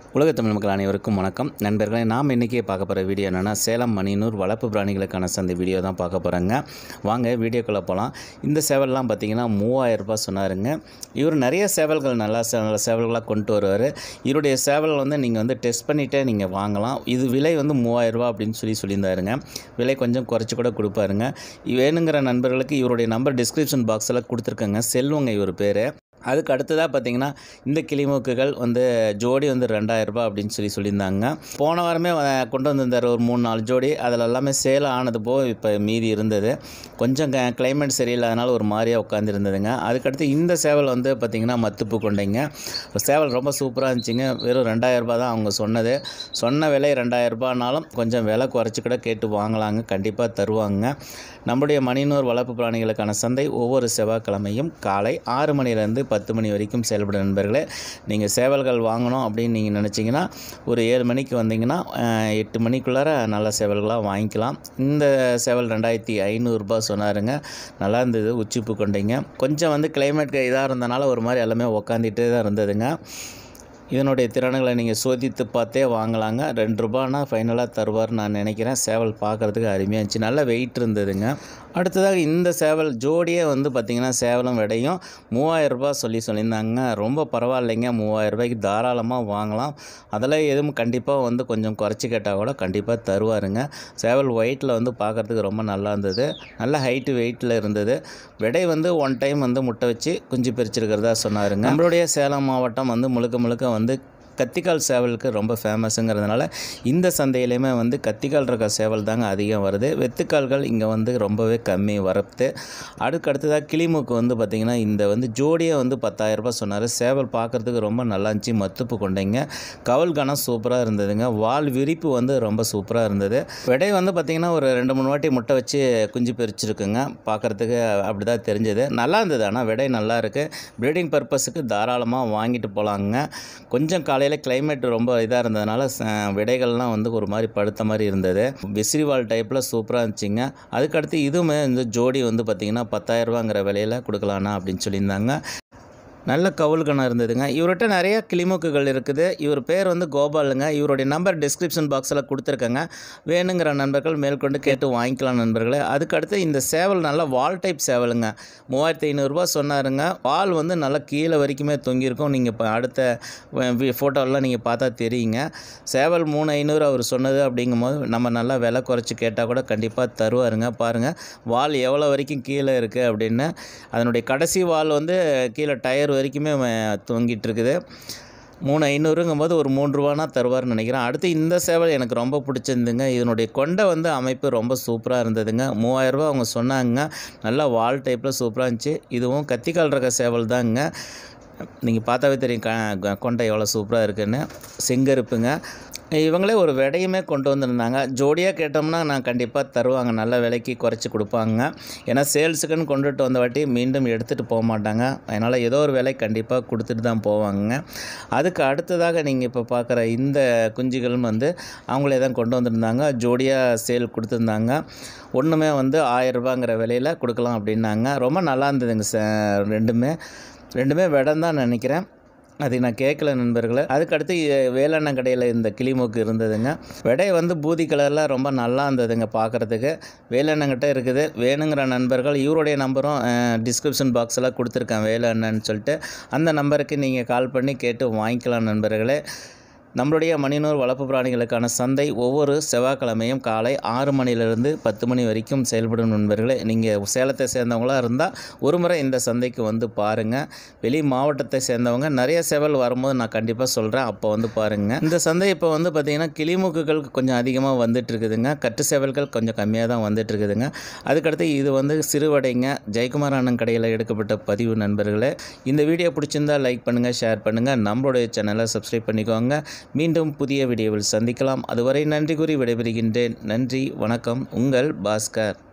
உலக தமிழ் மக்கள் அனைவருக்கும் வணக்கம் நண்பர்களே நாம் இன்றைக்கி பார்க்க போகிற வீடியோ என்னென்னா சேலம் மணினூர் வளர்ப்பு பிராணிகளுக்கான சந்தை வீடியோ தான் பார்க்க போகிறாங்க வாங்க வீடியோக்குள்ளே போகலாம் இந்த சேவல்லாம் பார்த்தீங்கன்னா மூவாயிரம் ரூபாய் சொன்னாருங்க இவர் நிறைய சேவல்கள் நல்லா சே- நல்ல சேவல்களாக கொண்டு வருவார் இவருடைய சேவல் வந்து நீங்கள் வந்து டெஸ்ட் பண்ணிவிட்டே நீங்கள் வாங்கலாம் இது விலை வந்து மூவாயிரம் ரூபாய் அப்படின்னு சொல்லி சொல்லியிருந்தாருங்க விலை கொஞ்சம் குறைச்சி கூட கொடுப்பாருங்க வேணுங்கிற நண்பர்களுக்கு இவருடைய நம்பர் டிஸ்கிரிப்ஷன் பாக்ஸில் கொடுத்துருக்கேங்க செல்வங்க இவர் பேர் அதுக்கு அடுத்ததாக பார்த்தீங்கன்னா இந்த கிளிமூக்குகள் வந்து ஜோடி வந்து ரெண்டாயிரம் ரூபாய் அப்படின்னு சொல்லி சொல்லியிருந்தாங்க போன வாரமே அஹ், கொண்டு வந்திருந்தார் ஒரு மூணு நாலு ஜோடி அதில் எல்லாமே சேல் ஆனது போக இப்போ மீதி இருந்தது கொஞ்சம் கிளைமேட் சரியில்லாதனால ஒரு மாதிரியாக உட்காந்துருந்ததுங்க அதுக்கடுத்து இந்த சேவல் வந்து பார்த்திங்கன்னா மத்துப்பு கொண்டைங்க சேவல் ரொம்ப சூப்பராக இருந்துச்சுங்க வெறும் ரெண்டாயிரம் ரூபாய் தான் அவங்க சொன்னது சொன்ன விலை ரெண்டாயிரம் ரூபாய்னாலும் கொஞ்சம் விலை குறைச்சி கூட கேட்டு வாங்கலாங்க கண்டிப்பாக தருவாங்க நம்முடைய மணிநூர் வளர்ப்பு பிராணிகளுக்கான சந்தை ஒவ்வொரு செவ்வாய்க்கிழமையும் காலை ஆறு மணிலேருந்து பத்து மணி வரைக்கும் செயல்படும் நண்பர்களே நீங்கள் சேவல்கள் வாங்கணும் அப்படின்னு நீங்கள் நினச்சிங்கன்னா ஒரு ஏழு மணிக்கு வந்தீங்கன்னா அஹ், எட்டு மணிக்குள்ளார நல்ல சேவல்களாக வாங்கிக்கலாம் இந்த சேவல் ரெண்டாயிரத்தி ஐநூறுரூபா சொன்னாருங்க நல்லா இருந்தது உச்சிப்பு கொண்டீங்க கொஞ்சம் வந்து கிளைமேட் இதாக இருந்தனால ஒரு மாதிரி எல்லாமே உக்காந்துட்டே தான் இருந்ததுங்க இதனுடைய திறனுகளை நீங்கள் சோதித்து பார்த்தே வாங்கலாங்க ரெண்டு ரூபானா ஃபைனலாக தருவார் நான் நினைக்கிறேன் சேவல் பார்க்குறதுக்கு அருமையாக இருந்துச்சு நல்ல வெயிட் இருந்ததுங்க அடுத்ததாக இந்த சேவல் ஜோடியே வந்து பார்த்திங்கன்னா சேவலும் விடையும் மூவாயிரம் ரூபாய் சொல்லி சொல்லியிருந்தாங்க ரொம்ப பரவாயில்லைங்க மூவாயிரம் ரூபாய்க்கு தாராளமாக வாங்கலாம் அதெல்லாம் எதுவும் கண்டிப்பாக வந்து கொஞ்சம் குறைச்சி கேட்டால் கூட கண்டிப்பாக தருவாருங்க சேவல் ஒயிட்டில் வந்து பார்க்குறதுக்கு ரொம்ப நல்லா இருந்தது நல்ல ஹைட்டு வெயிட்டில் இருந்தது விடை வந்து ஒன் டைம் வந்து முட்டை வச்சு குஞ்சு பிரிச்சிருக்கிறதா சொன்னாருங்க நம்மளுடைய சேலம் மாவட்டம் வந்து முழுக்க முழுக்க வந்து கத்திக்கால் சேவலுக்கு ரொம்ப ஃபேமஸுங்கிறதுனால இந்த சந்தையிலையுமே வந்து கத்திக்கால் இருக்க சேவல் தாங்க அதிகம் வருது வெத்துக்கால்கள் இங்கே வந்து ரொம்பவே கம்மி வரத்து அதுக்கு அடுத்ததாக கிளிமூக்கு வந்து பார்த்திங்கன்னா இந்த வந்து ஜோடியை வந்து பத்தாயிரம் ரூபாய் சொன்னார் சேவல் பார்க்குறதுக்கு ரொம்ப நல்லா இருந்துச்சு மத்துப்பு கொண்டைங்க கவல் கணம் சூப்பராக இருந்ததுங்க வால் விரிப்பு வந்து ரொம்ப சூப்பராக இருந்தது விடை வந்து பார்த்திங்கன்னா ஒரு ரெண்டு மூணு வாட்டி முட்டை வச்சு குஞ்சு பிரிச்சிருக்குங்க பார்க்குறதுக்கு அப்படி தான் தெரிஞ்சது நல்லா இருந்தது ஆனால் விடை நல்லா இருக்குது ப்ரீடிங் பர்பஸுக்கு தாராளமாக வாங்கிட்டு போகலாங்க கொஞ்சம் காலையில் climate ரொம்ப இதாக இருந்ததுனால ச- விடைகள்லாம் வந்து ஒரு மாதிரி படுத்த மாதிரி இருந்தது விசிறிவால் டைப்பில் சூப்பராக இருந்துச்சுங்க அதுக்கடுத்து இதுவுமே இந்த ஜோடி வந்து பார்த்திங்கன்னா பத்தாயிரரூபாங்கிற விலையில் கொடுக்கலாண்ணா அப்படின்னு சொல்லியிருந்தாங்க நல்ல கவுல்கணம் இருந்ததுங்க இவர்கிட்ட நிறைய கிளிமூக்குகள் இருக்குது இவர் பேர் வந்து கோபாலுங்க இவருடைய நம்பர் டிஸ்கிரிப்ஷன் பாக்ஸில் கொடுத்துருக்கேங்க வேணுங்கிற நண்பர்கள் மேற்கொண்டு கேட்டு வாங்கிக்கலாம் நண்பர்களே அதுக்கடுத்து இந்த சேவல் நல்ல வால் டைப் சேவலுங்க மூவாயிரத்தி ஐநூறுரூவா சொன்னாருங்க வால் வந்து நல்லா கீழே வரைக்குமே தொங்கியிருக்கும் நீங்கள் இப்போ அடுத்த ஃபோட்டோலாம் நீங்கள் பார்த்தா தெரியுங்க சேவல் மூணு ஐநூறு அவர் சொன்னது அப்படிங்கும்போது நம்ம நல்லா விலை குறைச்சி கேட்டால் கூட கண்டிப்பாக தருவாருங்க பாருங்கள் வால் எவ்வளோ வரைக்கும் கீழே இருக்குது அப்படின்னு அதனுடைய கடைசி வால் வந்து கீழே டயர் வரைக்குமே அஹ், தொங்கிட்டு இருக்குது மூணு ஐநூறுங்கும்போது ஒரு மூணு ரூபானா தருவார்னு நினைக்கிறேன் அடுத்து இந்த சேவல் எனக்கு ரொம்ப பிடிச்சிருந்துங்க இதனுடைய கொண்டை வந்து அமைப்பு ரொம்ப சூப்பராக இருந்ததுங்க மூவாயிரரூபா அவங்க சொன்னாங்க நல்லா வால் டைப்பில் சூப்பராக இருந்துச்சு இதுவும் கத்திக்கால் ரக சேவல் தாங்க நீங்கள் பார்த்தாவே தெரியும் க க- கொண்டை எவ்வளோ சூப்பராக இருக்குன்னு செங்கருப்புங்க இவங்களே ஒரு விடையுமே கொண்டு வந்திருந்தாங்க ஜோடியாக கேட்டோம்னா நான் கண்டிப்பாக தருவாங்க நல்ல விலைக்கு குறைச்சி கொடுப்பாங்க ஏன்னா சேல்ஸுக்குன்னு கொண்டுட்டு வந்த வாட்டி மீண்டும் எடுத்துகிட்டு போக மாட்டாங்க அதனால் ஏதோ ஒரு விலை கண்டிப்பாக கொடுத்துட்டு தான் போவாங்க அதுக்கு அடுத்ததாக நீங்கள் இப்போ பார்க்குற இந்த குஞ்சுகளும் வந்து அவங்களே தான் கொண்டு வந்திருந்தாங்க ஜோடியாக சேல் கொடுத்துருந்தாங்க ஒன்றுமே வந்து ஆயிரரூபாங்கிற விலையில் கொடுக்கலாம் அப்படின்னாங்க ரொம்ப நல்லா இருந்ததுங்க ச- ரெண்டுமே ரெண்டுமே விடம் தான் நினைக்கிறேன் அது நான் கேட்கல நண்பர்களே அதுக்கடுத்து இ- வேலண்ணன் கடையில் இந்த கிளிமூக்கு இருந்ததுங்க விடை வந்து பூதி கலரில் ரொம்ப நல்லா இருந்ததுங்க பார்க்குறதுக்கு வேலண்ணங்கிட்ட இருக்குது வேணுங்கிற நண்பர்கள் இவருடைய நம்பரும் டிஸ்கிரிப்ஷன் பாக்ஸில் கொடுத்துருக்கேன் வேலண்ணன்னு சொல்லிட்டு அந்த நம்பருக்கு நீங்கள் கால் பண்ணி கேட்டு வாங்கிக்கலாம் நண்பர்களே நம்மளுடைய மணிநூர் வளர்ப்பு பிராணிகளுக்கான சந்தை ஒவ்வொரு செவ்வாய்க்கிழமையும் காலை ஆறு மணிலிருந்து பத்து மணி வரைக்கும் செயல்படும் நண்பர்களே நீங்கள் சேலத்தை சேர்ந்தவங்களாக இருந்தால் ஒரு முறை இந்த சந்தைக்கு வந்து பாருங்கள் வெளி மாவட்டத்தை சேர்ந்தவங்க நிறைய சேவல் வரும்போது நான் கண்டிப்பாக சொல்கிறேன் அப்போ வந்து பாருங்கள் இந்த சந்தை இப்போ வந்து பார்த்திங்கன்னா கிளிமூக்குகள் கொஞ்சம் அதிகமாக வந்துட்டு இருக்குதுங்க கட்டு சேவல்கள் கொஞ்சம் கம்மியாக தான் வந்துட்டு இருக்குதுங்க அதுக்கடுத்து இது வந்து சிறுவடைங்க ஜெயக்குமார் அண்ணன் கடையில் எடுக்கப்பட்ட பதிவு நண்பர்களே இந்த வீடியோ பிடிச்சிருந்தா லைக் பண்ணுங்கள் ஷேர் பண்ணுங்கள் நம்மளுடைய சேனலை சப்ஸ்கிரைப் பண்ணிக்கோங்க மீண்டும் புதிய வீடியோவில் சந்திக்கலாம் அதுவரை நன்றி கூறி விடைபெறுகின்றேன் நன்றி வணக்கம் உங்கள் பாஸ்கர்